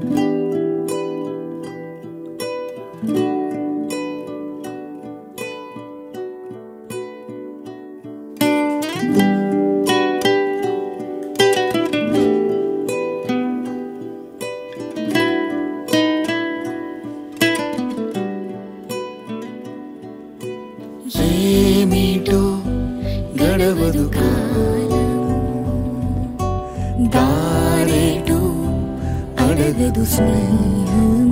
ఏమిటో గడవదు కాలం దారేటో అడగదు స్నేహం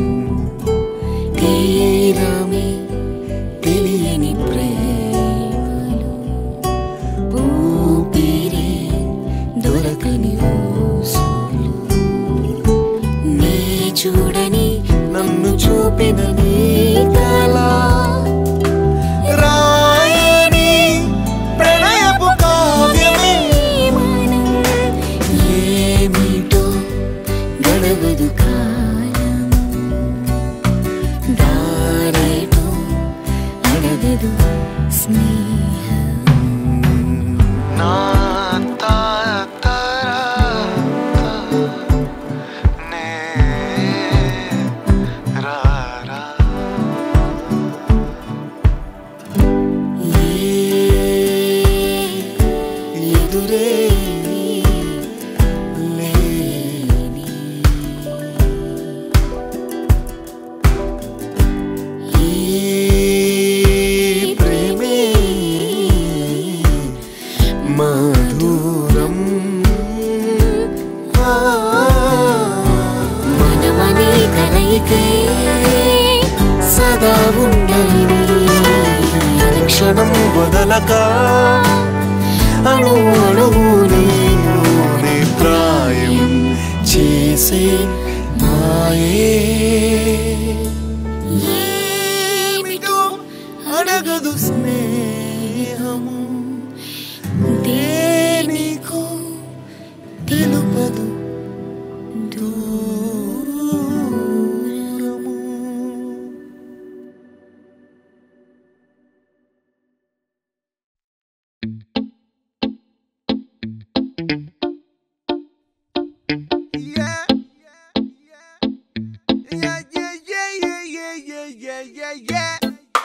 తీరమే తెలియని ప్రేమలు ఊపిరి దొరకని ఊసులు నీ చూడని నన్ను చూపిన నీ కళ రాయని ప్రణయపు కావ్యమే ఏమిటో గడవదు కాలం దారేటో అడగదు స్నేహం నా తాతరా నే రారా ఎదురే లేని ఈ ప్రేమే మధురం మనమనే కలయికే సదా ఉండని క్షణం వదలక అణు అణువు నేను ప్రాయం చేసే మాయే ఏమిటో అడగదు స్నేహము దేనికో తెలుపదు దూరము Yeah. Yeah, yeah, yeah, yeah, yeah, yeah, yeah, yeah, yeah.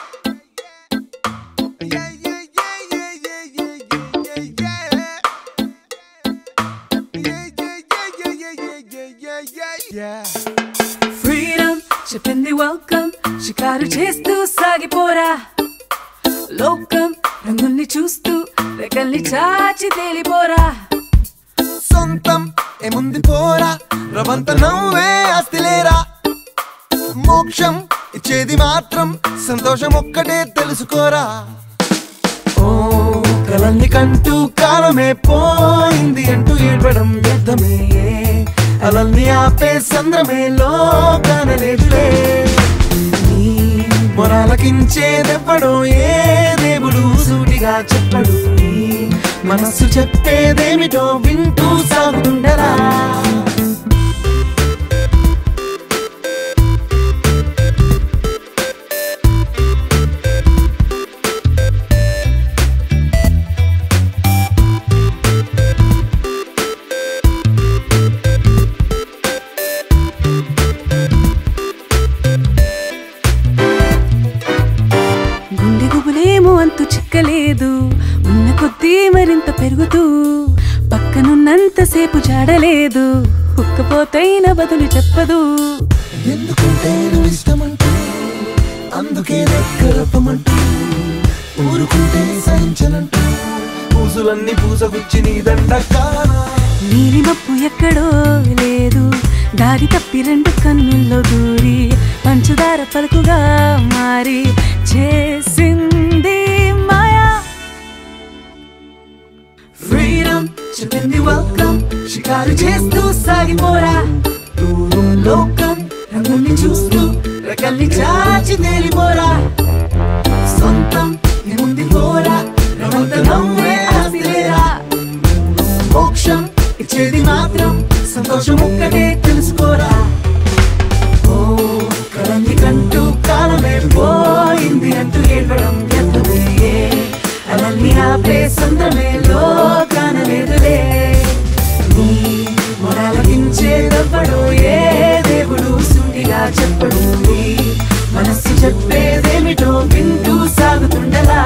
Yeah, yeah, yeah, yeah, yeah, yeah, yeah, yeah. Yeah, yeah, yeah, yeah, yeah, yeah, yeah, yeah, yeah. Freedom చెప్పింది వెల్కమ్ షికారు చేస్తూ సాగిపోరా లోకం రంగుల్ని చూస్తూ రెక్కల్ని చాచి తేలిపోరా సొంతం ఏముంది పోరా రవంత నవ్వే ఆస్తిలేరా మోక్షం ఇచ్చేది మాత్రం సంతోషం ఒక్కటే తెలుసుకోరా ఓ కలల్ని కంటూ కాలమే పోయింది అంటూ ఏడవడం యుద్ధమే అలల్ని ఆపే సంద్రమే లోకానలేదులే నీ మొరాలకించేదెవ్వడో ఏ దేవుడు సూటిగా చెప్పడు నీ మనస్సు చెప్పేదేమిటో వింటూ సాగుతుండరా గుండె గుబులేమో అంతు చిక్కలేదు ఉన్న కొద్దీ మరింత పెరుగుతూ పక్కనున్నంతసేపు జాడలేదు ఉక్కపోతైన బదులు చెప్పదు ఎందుకంటే నువ్వు ఇష్టమంటూ అందుకే దగ్గరపమంటూ ఊరుకుంటే సహించనంటూ పూసులన్నీ పూసగుచ్చి నీ దండ కానా నీలి మప్పు ఎక్కడో లేదు దారి తప్పి రెండు కన్నుల్లో దూరి పంచదార పలుకుగా మారి చేసింది మాయా ఫ్రీడమ్ చెప్పింది వెల్కమ్ షికారు చేస్తూ సాగిపోరా దూరం లోకం రంగుల్ని చూస్తూ రెక్కల్ని చాచి తేలిపోరా సొంతం ఏముంది పోరా రవంత నవ్వే ఆస్తిలేరా మోక్షం ఇచ్చేది మాత్రం సంతోషం ఒక్కటే తెలుసుకోరా ఓ కలల్ని కంటూ కాలమే పోయింది అంటూ ఏడవడం ఎంతమే అలల్ని ఆపే సంద్రమే లోకాన లేదులే నీ మొరాలకించేదవ్వడో ఏ చెప్పేదేమిటో వింటూ సాగుతుండలా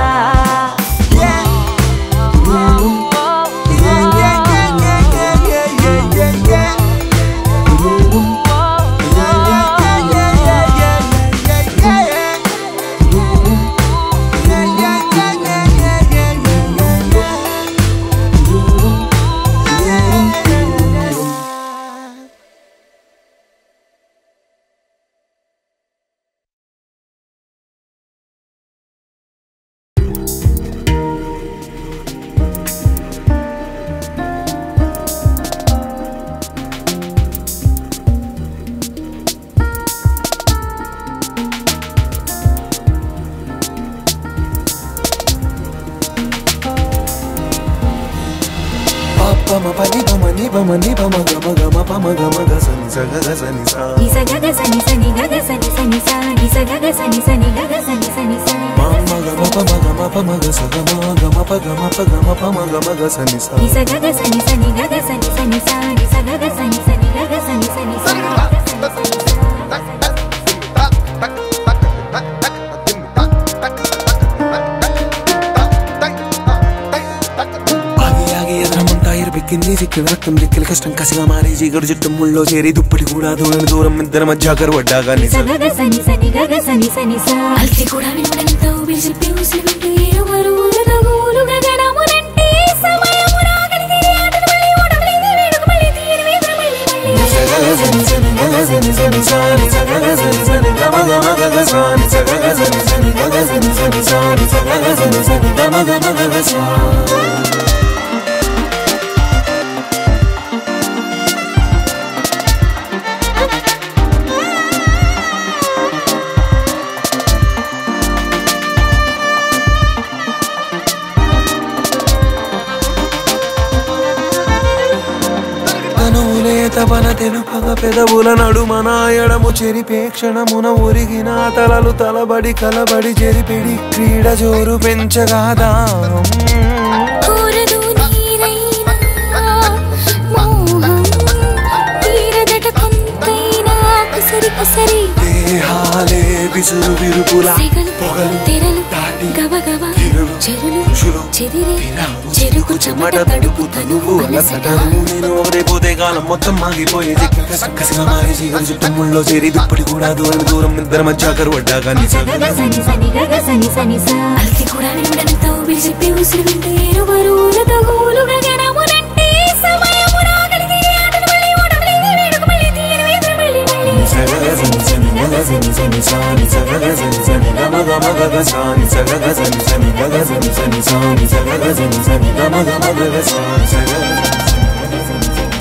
పమ పని పమ ని పమ ని పమ గమ గమ పమ గమ గ సని స గ గ సని సా నిస గగ సని సని గగ సని సని సా నిస గగ సని సని గగ సని సని సా మమ గమ పమ గమ పమ గ స గమ గమ ప గమ ప గమ పమ గమ గ సని సా నిస గగ సని సని గగ సని సని సా నిస గగ సని సని గగ సని సని సా ఆగి ఆగి ఎదరమంతా ఎరబెక్కింది చిక్కిన రక్తం చిక్కిన కష్టం కసిగా మారి చీకటి చుట్టూ ముల్లో చేరి దుప్పటి కూడా దూరం దూరం ఇద్దరం మధ్య కరువడ్డాగా నిస గగ సని సని గగ సని సని సా అల్సి కూడా వినడంతో విరిసిపి ఉసిరిమంటూ ఏరువరు ఊరదగూలు గగనమునంటే సమయము రాగలిగి ఆటలు మళ్ళీ ఓటమిది వేడుక మళ్ళీ తీయని వేదన మళ్ళీ మళ్ళీ తనువులే తపన తెలుపగ పెదవుల నడుమన ఎడము చెరిపే క్షణమున ఒరిగిన తలలు తలబడి కలబడి చెరిపిడి క్రీడ జోరు పెంచగాదా కోరదు నీరైనా మోహం తీరదట కొంతైనా కసరి కసరి దేహాలే విసురు విరుపుల సెగలు పొగలు తెరలు దాటి గబగబ తిరులు చెరులు ఋషులు చెదిరే విరాము చెరుకు చెమట తడుపు తనువు అలసట అలసట నేను ఒకటే పోతే కాలం మొత్తం మాగిపోయే చెక్కిన కష్టం కసిగా మారి చీకటి చుట్టూ ముళ్ళో చేరి దుప్పటి కూడా దూరం దూరం ఇద్దరు మధ్య కరువడ్డాగా గగ సని సని గగ సని సని సా అల్సి కూడా వినడంతో విరిసిపి ఉసిరి వింటూ ఏరువరు ఊరదగూలు గగనమునంటే సమయము రాగలిగి ఆటలు మళ్ళీ ఓటమిది వేడుక మళ్ళీ తీయని వేదన మళ్ళీ మళ్ళీ గగ సని సని గగ సని సని సా నిస గగ సని సని గమ గమ గగ సా నిస గగ సని సని గగ సని సని సా నిస గగ సని సని గమ గమ గగ సా నిస గగ సని సని గగ సని సని సా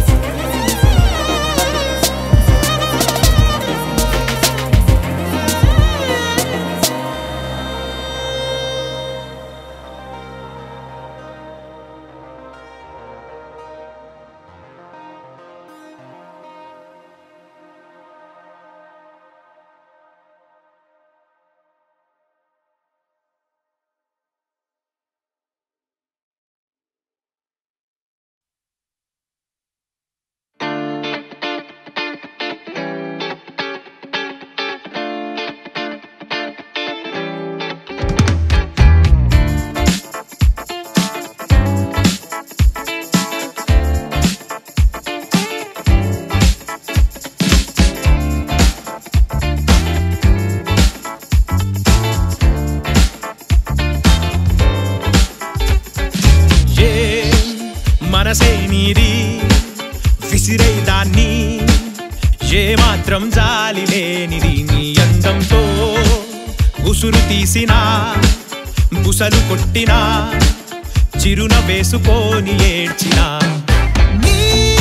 ఏ మనసే నీది విసిరే దాన్ని ఏ మాత్రం జాలి లేనిది నీ అందంతో ఉసురు తీసినా బుసలు కొట్టినా చిరున వేసుకొని ఏడ్చినా నీ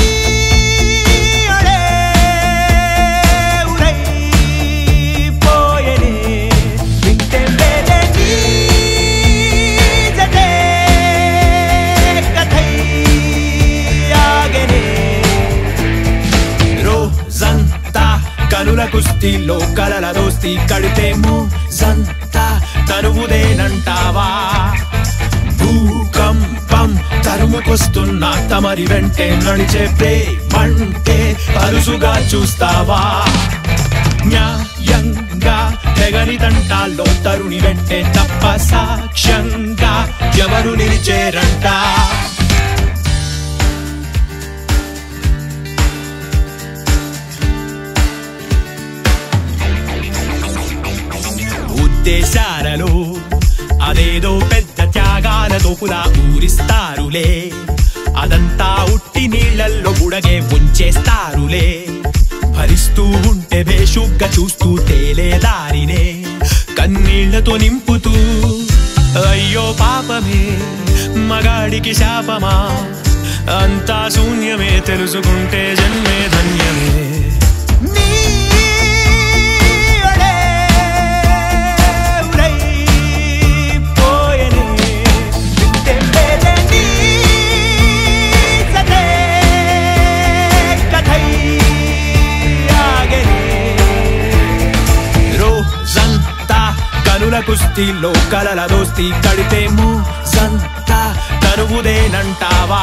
అడే ఉరై పోయెనే. వింటే వేరే నీ జతే కథై ఆగెనే. రోజంతా కనుల కుస్తీలో కలల దోస్తి కడితేమో సంతా తనువుదేనంటావా భూకంపం తరుముకొస్తున్న తమరి వెంటే నడిచే ప్రేమంటే అరుసుగా చూస్తావా న్యాయంగా తెగని తంటాల్లో తరుణి వెంటే తప్ప సాక్ష్యంగా ఎవరు నిలిచేరంట ఉద్దేశాలలో అదేదో పెద్ద త్యాగాలతో పులా ఊరిస్తారులే అదంతా ఉట్టి నీళ్ళల్లో బుడగే ఉంచేస్తారులే భరిస్తూ ఉంటే బేషుగ్గా చూస్తూ తేలే దారినే కన్నీళ్లతో నింపుతూ అయ్యో పాపమే మగాడికి శాపమా అంతా శూన్యమే తెలుసుకుంటే జన్మే ధన్యమే రోజంతా కనుల కుస్తీలో కలల దోస్తి కడితేమో సంతా తరువుదేనంటావా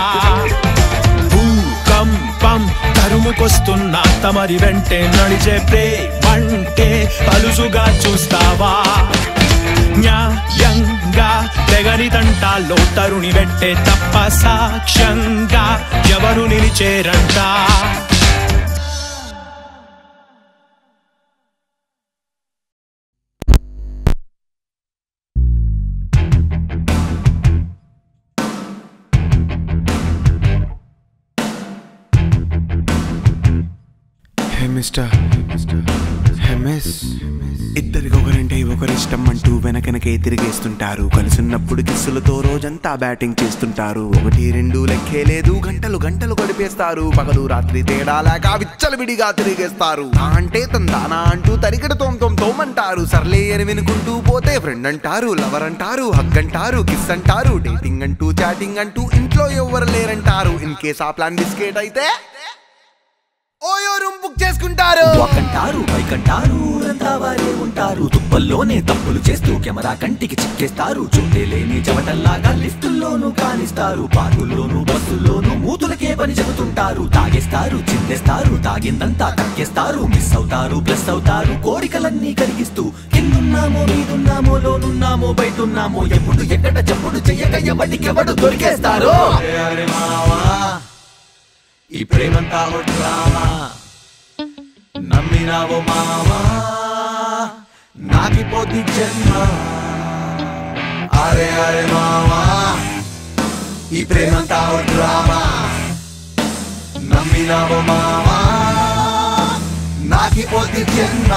భూకంపం తరుముకొస్తున్న తమరి వెంటే నడిచే ప్రేమంటే అలుసుగా చూస్తావా న్యాయంగా తెగని తంటాల్లో తరుణి వెట్టే తప్ప సాక్ష్యంగా ఎవరు నిలిచేరంట హే మిస్టర్ హే మిస్ ఇద్దరికి ఒకరంటే ఒకరిష్టం అంటూ వెనకనకే తిరిగేస్తుంటారు కలిసున్నప్పుడు కిస్సులతో రోజంతా బ్యాటింగ్ చేస్తుంటారు ఒకటి రెండు లెక్కే లేదు గంటలు గంటలు గడిపేస్తారు పగలు రాత్రి తేడా లేక విచ్చలవిడిగా తిరిగేస్తారు నా అంటే తందానా అంటూ తరికడ తోం తోం తోమంటారు సర్లే అని వినుకుంటూ పోతే ఫ్రెండ్ అంటారు లవర్ అంటారు హగ్ అంటారు కిస్ అంటారు డేటింగ్ అంటూ చాటింగ్ అంటూ ఇంట్లో ఎవరు లేరంటారు ఇన్ కేస్ ఆ ప్లాన్ బిస్కెట్ అయితే ఓయో రూమ్ బుక్ చేసుకుంటారు అంటారు బైక్ అంటారు ఊరంతా వారే ఉంటారు తుప్పల్లోనే తప్పులు చేస్తూ కెమెరా కంటికి చిక్కేస్తారు చోటే లేని చెమటల్లాగా లిఫ్టుల్లోనూ కానిస్తారు పార్కుల్లోనూ బస్సుల్లోనూ మూతులకే పని చెబుతుంటారు తాగేస్తారు చిందేస్తారు తాగిందంతా కక్కేస్తారు మిస్ అవుతారు ప్లస్ అవుతారు కోరికలన్నీ కలిగిస్తూ కిందున్నామో మీదున్నామో లోనున్నామో బయటున్నామో ఎప్పుడు ఎక్కడ చెప్పుడు చెయ్యక ఎవడికెవడు దొరికేస్తారు ఈ ప్రేమంతా ఓ డ్రామా నమ్మినావో మావా నాకిపోతి జన్మ అరే అరే మావా ఈ ప్రేమంతా ఓ డ్రామా నమ్మినావో మావా నాకిపోతి జన్మ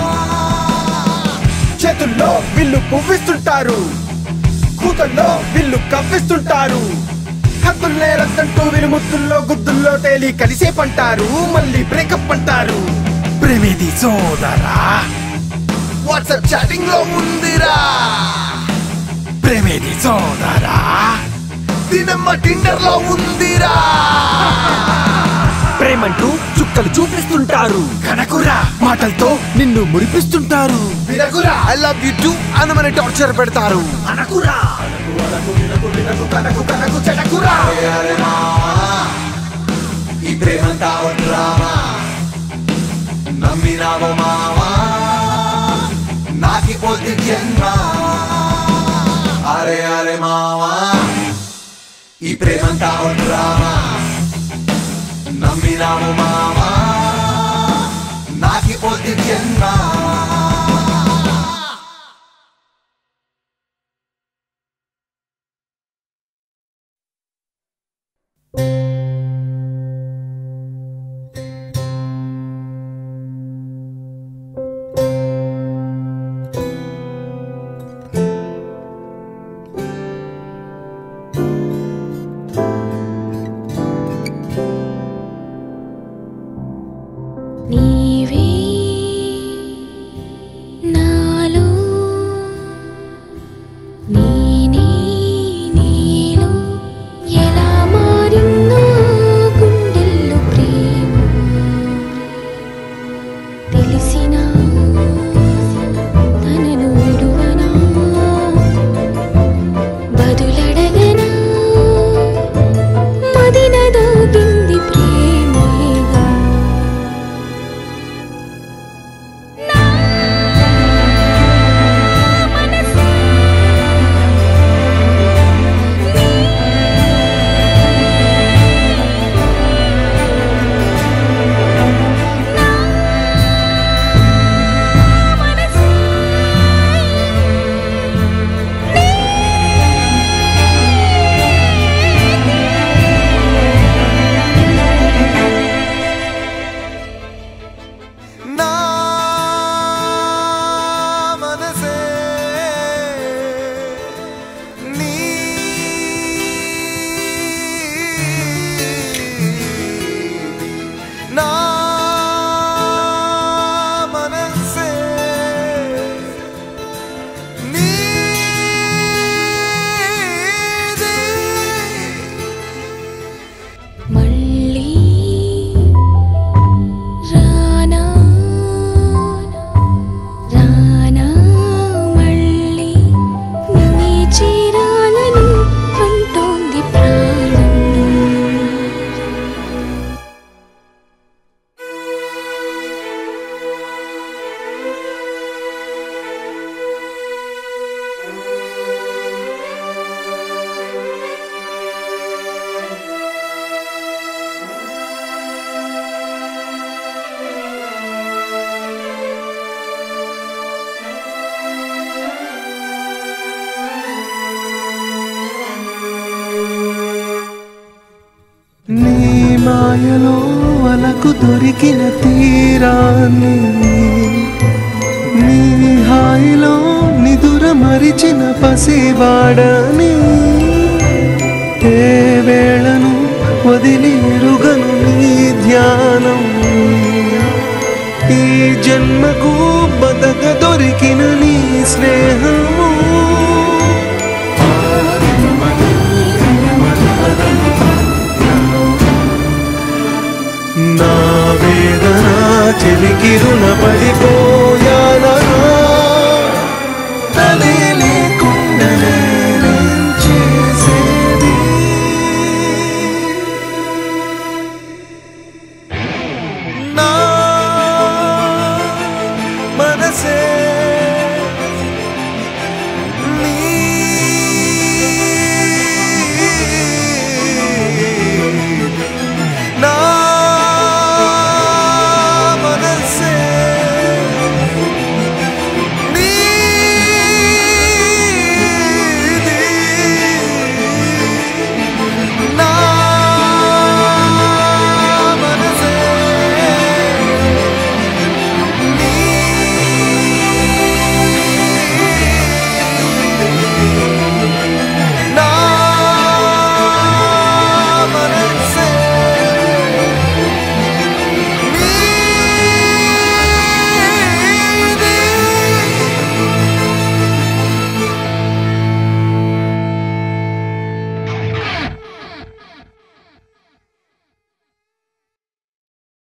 చేతుల్లో విల్లు పువ్విస్తుంటారు కూతల్లో విల్లు కవ్విస్తుంటారు హద్దుల్లే రద్దంటూ వినుముద్దుల్లో గుద్దుల్లో తేలి కలిసే పంటారు మళ్ళీ బ్రేకప్ అంటారు ప్రేమేది సోదరా వాట్సాప్ చాటింగ్ లో ఉందిరా ప్రేమేది సోదరా దినమ్మ టిండర్ లో ఉందిరా ప్రేమంటూ చుక్కలు చూపిస్తుంటారు కనకురా మాటలతో నిన్ను మురిపిస్తుంటారు వినకురా ఐ లవ్ యూ టూ అని టార్చర్ పెడతారు అనకురా కనకు కనకు చెడకురా ఈ ప్రేమంతా ఓ డ్రామా నమ్మినావో మావా నాకిపోతి జన్మ అరే అరే మావా ఈ ప్రేమంతా ఓ డ్రామా నమ్మినావో మావా నాకిపోతి జన్మ నీవే నాలో నేనే నీలో ఎలా మారిందో గుండెల్లో ప్రేమ తెలిసినా తనను విడువనా బదులడగనా మదినదోగింది ప్రేమేగా నా మాయలో వలకు దొరికిన తీరాన్ని నీ హాయిలో నిదుర మరిచిన పసివాడని ఏ వేళను వదిలి ఎరుగను నీ ధ్యానం ఈ జన్మకు బతక దొరికిన నీ స్నేహము నా వేదన చెలికి రుణ పడిపో